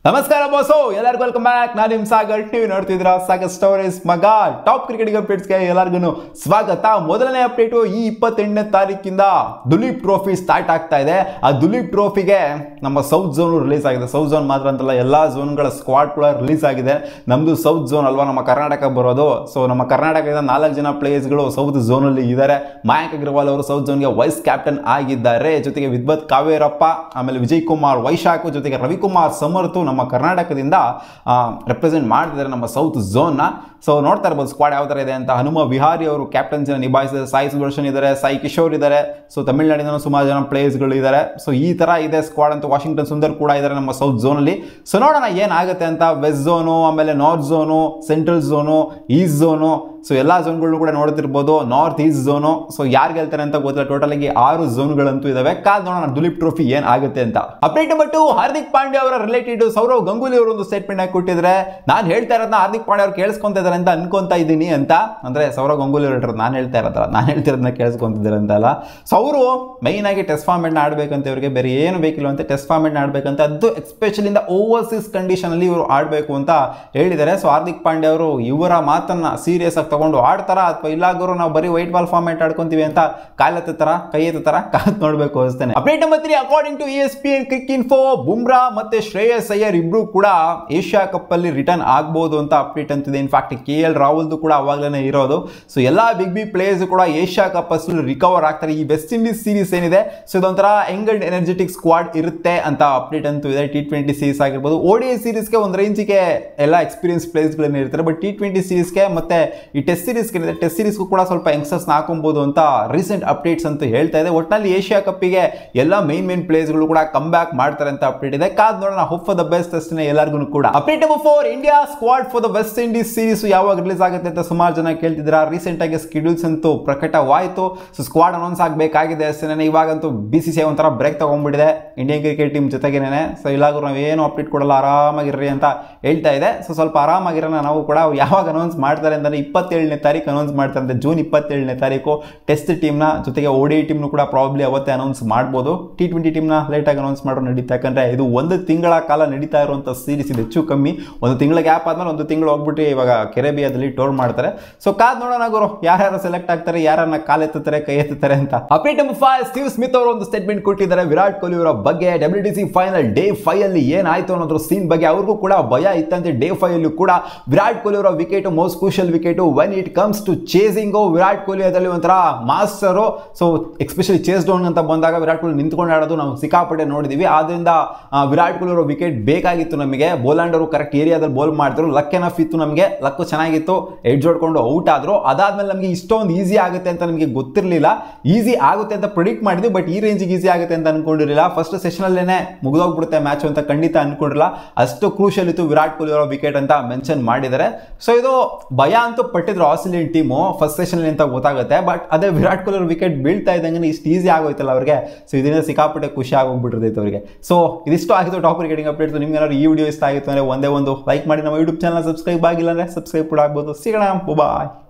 ನಮಸ್ಕಾರ ಬಾಸು ಎಲ್ಲರಿಗೂ welcome back ನಾನು ನಿಮ್ ಸಾಗರ್ ಟಿವಿ ನೋಡ್ತಿದ್ರ ಸಾಗರ್ ಸ್ಟೋರೀಸ್ ಮಗ ಟಾಪ್ ಕ್ರಿಕೆಟ್ ಅಪ್ಡೇಟ್ಸ್ಗೆ ಎಲ್ಲರಿಗೂ ಸ್ವಾಗತ ಮೊದಲನೇ ಅಪ್ಡೇಟು ಈ ಇಪ್ಪತ್ತೆಂಟನೇ ತಾರೀಕಿಂದ ದುಲೀಪ್ ಟ್ರೋಫಿ ಸ್ಟಾರ್ಟ್ ಆಗ್ತಾ ಇದೆ ಆ ದುಲೀಪ್ ಟ್ರೋಫಿಗೆ ನಮ್ಮ ಸೌತ್ ಝೋನ್ ರಿಲೀಸ್ ಆಗಿದೆ ಸೌತ್ ಝೋನ್ ಮಾತ್ರ ಅಂತಲ್ಲ ಎಲ್ಲ ಝೋನ್ಗಳ ಸ್ಕ್ವಾಡ್ ಕೂಡ ರಿಲೀಸ್ ಆಗಿದೆ ನಮ್ದು ಸೌತ್ ಝೋನ್ ಅಲ್ವಾ ನಮ್ಮ ಕರ್ನಾಟಕ ಬರೋದು ಸೊ ನಮ್ಮ ಕರ್ನಾಟಕದ ನಾಲ್ಕು ಜನ ಪ್ಲೇಯರ್ಸ್ಗಳು ಸೌತ್ ಝೋನಲ್ಲಿ ಇದ್ದಾರೆ ಮಯಾಂಕ್ ಅಗ್ರವಾಲ್ ಅವರು ಸೌತ್ ಝೋನ್ಗೆ ವೈಸ್ ಕ್ಯಾಪ್ಟನ್ ಆಗಿದ್ದಾರೆ ಜೊತೆಗೆ ವಿದ್ವತ್ ಕಾವೇರಪ್ಪ ಆಮೇಲೆ ವಿಜಯ್ ಕುಮಾರ್ ವೈಶಾಖ್ ಜೊತೆಗೆ ರವಿಕುಮಾರ್ ಸಮರ್ಥು ನಮ್ಮ ಕರ್ನಾಟಕದಿಂದ ರೆಪ್ರೆಸೆಂಟ್ ಮಾಡ್ತಿದ್ದಾರೆ ನಮ್ಮ ಸೌತ್ ಝೋನ್ನ ಸೊ ನೋಡ್ತಾ ಇರ್ಬೋದು ಸ್ಕ್ವಾಡ್ ಯಾವ ಥರ ಇದೆ ಅಂತ ಹನುಮ ವಿಹಾರಿ ಅವರು ಕ್ಯಾಪ್ಟನ್ಸಿನ ನಿಭಾಯಿಸಿದ್ದಾರೆ ಸಾಯಿ ಸುದರ್ಶನ್ ಇದ್ದಾರೆ ಸಾಯಿ ಕಿಶೋರ್ ಇದ್ದಾರೆ ಸೊ ತಮಿಳ್ನಾಡಿನ ಸುಮಾರು ಜನ ಪ್ಲೇಯರ್ಸ್ಗಳು ಇದ್ದಾರೆ ಸೊ ಈ ಥರ ಇದೆ ಸ್ಕ್ವಾಡ್ ಅಂತ ವಾಷಿಂಗ್ಟನ್ ಸುಂದರ್ ಕೂಡ ಇದ್ದಾರೆ ನಮ್ಮ ಸೌತ್ ಝೋನಲ್ಲಿ ಸೊ ನೋಡೋಣ ಏನಾಗುತ್ತೆ ಅಂತ ವೆಸ್ಟ್ ಝೋನು ಆಮೇಲೆ north zone central zone east zone so ಎಲ್ಲ ಝೋನ್ಗಳು ಕೂಡ ನೋಡ್ತಿರ್ಬೋದು ನಾರ್ತ್ ಈಸ್ಟ್ ಝೋನು ಸೊ ಯಾರು ಗೆಲ್ತಾರೆ ಅಂತ ಗೊತ್ತಿಲ್ಲ ಟೋಟಲ್ ಆಗಿ ಆರು ಝೋನ್ಗಳಂತೂ ಇದಾವೆ ಕಾದ್ ನೋಡೋಣ ದುಲೀಪ್ ಟ್ರೋಫಿ ಏನ್ ಆಗುತ್ತೆ ಅಂತ update number two Hardik Pandya ಅವರ ರಿಲೇಟೆಡ್ ಸೌರವ್ ಗಂಗೂಲಿ ಅವರು ಒಂದು ಸ್ಟೇಟ್ಮೆಂಟ್ ಆಗಿ ಕೊಟ್ಟಿದ್ರೆ ನಾನು ಹೇಳ್ತಾ ಇರೋದನ್ನ ಹಾರ್ದಿಕ್ ಪಾಂಡ್ಯ ಅವ್ರು ಕೇಳಿಸ್ಕೊಂತ ಇದಾರೆ ಅಂತ ಅನ್ಕೊಂತ ಇದ್ದೀನಿ ಅಂತ ಅಂದ್ರೆ ಸೌರವ್ ಗಂಗೂಲಿ ಅವರು ಹೇಳ್ತಾರೆ ನಾನು ಹೇಳ್ತಾ ಇರೋದಲ್ಲ ನಾನು ಹೇಳ್ತಿರೋದನ್ನ ಕೇಳಿಸ್ಕೊಂತಿದ್ದಾರೆ ಅಂತಲ್ಲ ಸೊ ಅವರು ಮೈನ್ ಆಗಿ ಟೆಸ್ಟ್ ಫಾರ್ಮೆಟ್ನ ಆಡ್ಬೇಕಂತ ಇವರಿಗೆ ಬೇರೆ ಏನು ಬೇಕಿಲ್ಲ ಅಂತ ಟೆಸ್ಟ್ ಫಾರ್ಮೆಟ್ನ ಆಡ್ಬೇಕಂತ ಅದು ಎಕ್ಸ್ಪೆಷಲಿ ಇಂದ ಓವರ್ಸೀಸ್ ಕಂಡೀಷನ್ ಅಲ್ಲಿ ಇವರು ಆಡಬೇಕು ಅಂತ ಹೇಳಿದ್ದಾರೆ ಸೊ ಹಾರ್ದಿಕ್ ಪಾಂಡ್ಯ ಅವರು ಇವರ ಮಾತನ್ನ ಸೀರಿಯಸ್ ಆಗಿ ತಗೊಂಡು ಆಡ್ತಾರ ಅಥವಾ ಇಲ್ಲಾಗರು ನಾವು ಬರೀ ವೈಟ್ ಬಾಲ್ ಫಾರ್ಮೆಟ್ ಆಡ್ಕೊಂತೀವಿ ಅಂತ ಕಾಲತ್ತ ತರ ಕೈ ಎತ್ತ ತರ ಕಾತ್ ನೋಡ್ಬೇಕು ಅನಿಸ್ತೇನೆ update number three according to S P N Cricinfo Bumrah ಮತ್ತೆ ಶ್ರೇಯಸ್ ಅಯ್ಯರ್ ಇಬ್ರು ಕೂಡ ಏಷ್ಯಾ ಕಪ್ ಅಲ್ಲಿ ರಿಟರ್ನ್ ಆಗ್ಬೋದು ಅಂತ ಅಪ್ಡೇಟ್ ಅಂತಿದೆ ಇನ್ಫ್ಯಾಕ್ಟ್ ಕೆ ಎಲ್ ರಾಹುಲ್ದು ಕೂಡ ಅವಾಗಲೇ ಇರೋದು ಸೊ ಎಲ್ಲಾ ಬಿಗ್ ಬಿಗ್ ಪ್ಲೇಯರ್ಸ್ ಕೂಡ ಏಷ್ಯಾ ಕಪ್ ಅಷ್ಟು ರಿಕವರ್ ಆಗ್ತಾರೆ ಈ ವೆಸ್ಟ್ ಇಂಡೀಸ್ ಸೀರೀಸ್ ಏನಿದೆ ಸೊ ಇದೊಂಥರ ಯಂಗ್ ಅಂಡ್ ಎನರ್ಜೆಟಿಕ್ ಸ್ಕ್ವಾಡ್ ಇರುತ್ತೆ ಅಂತ ಅಪ್ಡೇಟ್ ಅಂತೂ ಇದೆ ಟಿ ಟ್ವೆಂಟಿ ಸೀರೀಸ್ ಆಗಿರ್ಬೋದು ಓಡಿ ಸೀರೀಸ್ಗೆ ಒಂದು ರೇಂಜಿಗೆ ಎಲ್ಲ ಎಕ್ಸ್ಪೀರಿಯನ್ಸ್ ಪ್ಲೇಯರ್ಸ್ಗಳನ್ನ ಇರ್ತಾರೆ ಬಟ್ ಟಿ ಟ್ವೆಂಟಿ ಸೀರೀಸ್ಗೆ ಮತ್ತೆ ಈ ಟೆಸ್ಟ್ ಸೀರೀಸ್ ಏನಿದೆ ಟೆಸ್ಟ್ ಸೀರೀಸ್ಗೂ ಕೂಡ ಸ್ವಲ್ಪ ಯಂಗ್ಸ್ಟರ್ಸ್ನ ಹಾಕೊಬಹುದು ಅಂತ ರೀಸೆಂಟ್ ಅಪ್ಡೇಟ್ಸ್ ಅಂತ ಹೇಳ್ತಾ ಇದೆ ಒಟ್ಟಿನಲ್ಲಿ ಏಷ್ಯಾ ಕಪ್ಪಿಗೆ ಎಲ್ಲ ಮೈನ್ ಮೈನ್ ಪ್ಲೇಯರ್ಸ್ಗಳು ಕೂಡ ಕಮ್ ಬ್ಯಾಕ್ ಮಾಡ್ತಾರೆ ಅಂತ ಅಪ್ಡೇಟ್ ಇದೆ ಕಾದ್ ನೋಡೋಣ ಹೋಪ್ ಫಾರ್ ದ ಬೆಸ್ಟ್ ಅಷ್ಟೇ ಎಲ್ಲರಿಗೂ ಕೂಡ update number four India squad for the West Indies series ಯಾವಾಗ ರಿಲೀಸ್ ಆಗುತ್ತೆ ಅಂತ ಸುಮಾರು ಜನ ಕೇಳ್ತಿದ್ರ ರೀಸೆಂಟ್ ಆಗಿ ಸ್ಕೆಡ್ಯೂಲ್ಸ್ ಅಂತೂ ಪ್ರಕಟವಾಯಿತು ಸೊ ಸ್ಕ್ವಾಡ್ ಅನೌನ್ಸ್ ಆಗಬೇಕಾಗಿದೆ ಅಷ್ಟೇ ಇವಾಗಂತೂ ಬಿ ಸಿ ಸಿ ಐ ಒಂಥರ ಬ್ರೇಕ್ ತಗೊಂಡ್ಬಿಟ್ಟಿದೆ ಇಂಡಿಯನ್ ಕ್ರಿಕೆಟ್ ಟೀಮ್ ಜೊತೆಗೇನೆ ಸೊ ಇಲ್ಲಾಗೂ ನಾವು ಏನು ಅಪ್ಡೇಟ್ ಕೊಡಲ್ಲ ಆರಾಮಾಗಿರ್ರಿ ಅಂತ ಹೇಳ್ತಾ ಇದೆ ಸೊ ಸ್ವಲ್ಪ ಆರಾಮಾಗಿರೋಣ ನಾವು ಕೂಡ ಅವ್ರು ಯಾವಾಗ ಅನೌನ್ಸ್ ಮಾಡ್ತಾರೆ ಅಂತಂದ್ರೆ ಇಪ್ಪತ್ತೇಳನೇ ತಾರೀಕು ಅನೌನ್ಸ್ ಮಾಡ್ತಾರೆ ಅಂತ ಜೂನ್ ಇಪ್ಪತ್ತೇಳನೇ ತಾರೀಕು ಟೆಸ್ಟ್ ಟೀಮ್ನ ಜೊತೆಗೆ ಓಡಿ ಟೀಮ್ನು ಕೂಡ ಪ್ರಾಬ್ಲಿ ಅವತ್ತೇ ಅನೌನ್ಸ್ ಮಾಡ್ಬೋದು ಟಿ ಟ್ವೆಂಟಿ ಟೀಮ್ನ ಲೇಟಾಗಿ ಅನೌನ್ಸ್ ಮಾಡೋ ನಡೀತಾ ಯಾಕಂದ್ರೆ ಇದು ಒಂದು ತಿಂಗಳ ಕಾಲ ನಡೀತಾ ಇರುವಂಥ ಸೀರೀಸ್ ಇದೆ ಹೆಚ್ಚು ಕಮ್ಮಿ ಒಂದು ತಿಂಗಳ ಗ್ಯಾಪ್ ಆದ್ಮೇಲೆ ಒಂದು ತಿಂಗಳು ಹೋಗ್ಬಿಟ್ಟು ಇವಾಗ ಕೆರೆಬಿಯಾದಲ್ಲಿ ಟೋರ್ ಮಾಡ್ತಾರೆ ಸೊ ಕಾದ್ ನೋಡೋಣ ಗುರು ಯಾರ್ಯಾರು ಸೆಲೆಕ್ಟ್ ಆಗ್ತಾರೆ ಯಾರನ್ನ ಕಾಲೆತ್ತುತ್ತಾರೆ ಕೈ ಎತ್ತುತ್ತಾರೆ ಅಂತ update number five Steve Smith ಅವರು ಒಂದು ಸ್ಟೇಟ್ಮೆಂಟ್ ಕೊಟ್ಟಿದ್ದಾರೆ ವಿರಾಟ್ ಕೊಹ್ಲಿ ಅವರ ಬಗ್ಗೆ W T C final day five ಅಲ್ಲಿ ಏನಾಯ್ತು ಅನ್ನೋದ್ರ ಸೀನ್ ಬಗ್ಗೆ ಅವ್ರಿಗೂ ಕೂಡ ಭಯ ಇತ್ತಂತೆ ಡೇ ಫೈವ್ ಅಲ್ಲಿ ಕೂಡ ವಿರಾಟ್ ಕೊಹ್ಲಿ ಅವರ wicket most crucial wicket when it comes to chasing Virat Kohli ಅದರಲ್ಲಿ ಒಂಥರ master so especially chase down ಅಂತ ಬಂದಾಗ ವಿರಾಟ್ ಕೊಹ್ಲಿ ನಿಂತ್ಕೊಂಡು ಆಡೋದು ನಾವು ಸಿಕ್ಕಾಪಟ್ಟೆ ನೋಡಿದೀವಿ ಆದ್ರಿಂದ ಆ, ವಿರಾಟ್ ಕೊಹ್ಲಿ ಅವರ ವಿಕೆಟ್ ಬೇಕಾಗಿತ್ತು ನಮಗೆ ಬೋಲಾಂಡ್ ಅವರು ಕರೆಕ್ಟ್ ಏರಿಯಾದಲ್ಲಿ ಬೋಲ್ ಮಾಡಿದ್ರು ಲಕ್ ಎನಫ್ ಇತ್ತು ನಮಗೆ ಲಕ್ ಚೆನ್ನಾಗಿತ್ತು ಎಡ್ಜ್ ಹೊಡ್ಕೊಂಡು ಔಟ್ ಆದ್ರು ಅದಾದ್ಮೇಲೆ ನಮಗೆ ಇಷ್ಟೊಂದು ಈಸಿ ಆಗುತ್ತೆ ಅಂತ ನಮಗೆ ಗೊತ್ತಿರಲಿಲ್ಲ ಈಸಿ ಆಗುತ್ತೆ ಅಂತ ಪ್ರಿಡಿಕ್ಟ್ ಮಾಡಿದ್ವಿ ಬಟ್ ಈ ರೇಂಜಿಗೆ ಈಸಿ ಆಗುತ್ತೆ ಅಂತ ಅನ್ಕೊಂಡಿರಲಿಲ್ಲ ಫಸ್ಟ್ ಸೆಷನಲ್ಲೇನೆ ಮುಗಿದೋಗ್ಬಿಡುತ್ತೆ ಮ್ಯಾಚ್ ಅಂತ ಖಂಡಿತ ಅನ್ಕೊಂಡಿರಲಿಲ್ಲ ಅಷ್ಟು ಕ್ರೂಷಿಯಲ್ ಇತ್ತು ವಿರಾಟ್ ಕೊಹ್ಲಿ ಅವರ ವಿಕೆಟ್ ಅಂತ ಮೆನ್ಷನ್ ಮಾಡಿದ್ದಾರೆ ಸೊ ಇದು ಭಯ ಅಂತೂ ಪಟ್ಟಿದ್ರು ಆಸ್ಟ್ರೇಲಿಯನ್ ಟೀಮು ಫಸ್ಟ್ ಸೆಷನ್ ಅಂತ ಗೊತ್ತಾಗುತ್ತೆ ಬಟ್ ಅದೇ ವಿರಾಟ್ ಕೊಹ್ಲಿ ಅವ್ರ ವಿಕೆಟ್ ಬೀಳ್ತಾ ಇದ್ದಂಗೆ ಇಷ್ಟು ಈಸಿ ಆಗೋಯ್ತಲ್ಲ ಅವ್ರಿಗೆ ಸೊ ಇದರಿಂದ ಸಿಕ್ಕಾಪಟ್ಟೆ ಖುಷಿ ಆಗೋಗ್ಬಿಟ್ಟಿರ್ತೈತೆ ಅವರಿಗೆ ಸೊ ಇದಿಷ್ಟು ಆಗಿತ್ತು ಟಾಪ್ ಕ್ರಿಕೆಟಿಂಗ್ ಅಪ್ಡೇಟ್ಸ್ ನಿಮ್ಗೆ ಏನಾದ್ರು ಈ ವಿಡಿಯೋ ಇಷ್ಟ ಆಗಿತ್ತು ಅಂದರೆ ಒಂದೇ ಒಂದು ಲೈಕ್ ಮಾಡಿ ನಮ್ಮ ಯೂಟ್ಯೂಬ್ ಚಾನಲ್ ಸಬ್ಸ್ಕ್ರೈಬ್ ಆಗಿಲ್ಲ ಅಂದರೆ ಸಬ್ಸ್ಕ್ರೈಬ್ ಕೂಡ ಆಗ್ಬೋದು ಸಿಗೋಣ ಬಾಯ್